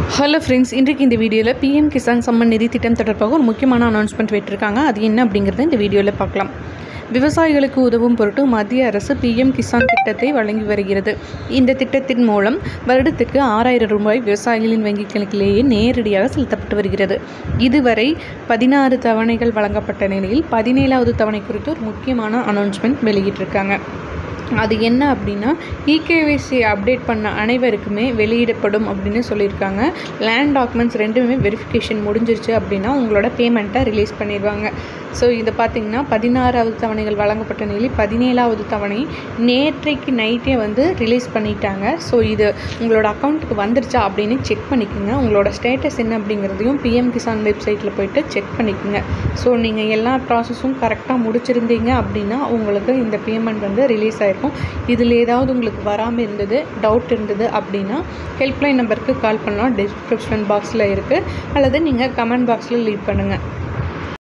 hello friends இன்றைக்கு இந்த வீடியோவில் பிஎம் கிசான் சம்மன் நிதி திட்டம் தொடர்பாக ஒரு முக்கியமான அனௌன்ஸ்மெண்ட் விட்டுருக்காங்க அது என்ன அப்படிங்கிறத இந்த வீடியோவில் பார்க்கலாம் விவசாயிகளுக்கு உதவும் பொருட்டு மத்திய அரசு பிஎம் கிசான் திட்டத்தை வழங்கி வருகிறது இந்த திட்டத்தின் மூலம் வருடத்துக்கு ஆறாயிரம் ரூபாய் விவசாயிகளின் வங்கிக் கணக்கிலேயே நேரடியாக செலுத்தப்பட்டு வருகிறது இதுவரை பதினாறு தவணைகள் வழங்கப்பட்ட நிலையில் பதினேழாவது தவணை குறித்து ஒரு முக்கியமான அனௌன்ஸ்மெண்ட் வெளியிட்டிருக்காங்க அது என்ன அப்படின்னா இகேவிசி அப்டேட் பண்ண அனைவருக்குமே வெளியிடப்படும் அப்படின்னு சொல்லியிருக்காங்க லேண்ட் டாக்குமெண்ட்ஸ் ரெண்டுமே வெரிஃபிகேஷன் முடிஞ்சிருச்சு அப்படின்னா உங்களோட பேமெண்ட்டை ரிலீஸ் பண்ணிடுவாங்க ஸோ இதை பார்த்தீங்கன்னா பதினாறாவது தவணைகள் வழங்கப்பட்ட நிலையில் பதினேழாவது தவணை நேற்றைக்கு நைட்டே வந்து ரிலீஸ் பண்ணிட்டாங்க ஸோ இது உங்களோட அக்கௌண்ட்டுக்கு வந்துருச்சா அப்படின்னு செக் பண்ணிக்கோங்க உங்களோட ஸ்டேட்டஸ் என்ன அப்படிங்கிறதையும் பிஎம் கிசான் வெப்சைட்டில் போயிட்டு செக் பண்ணிக்கோங்க ஸோ நீங்கள் எல்லா ப்ராசஸும் கரெக்டாக முடிச்சிருந்தீங்க அப்படின்னா உங்களுக்கு இந்த பேமெண்ட் வந்து ரிலீஸ் ஆகிருக்கும் இதில் ஏதாவது உங்களுக்கு வராமல் இருந்தது டவுட் இருந்தது அப்படின்னா ஹெல்ப்லைன் நம்பருக்கு கால் பண்ணலாம் டிஸ்கிரிப்ஷன் பாக்ஸில் இருக்குது அல்லது நீங்கள் கமெண்ட் பாக்ஸில் லீவ் பண்ணுங்கள்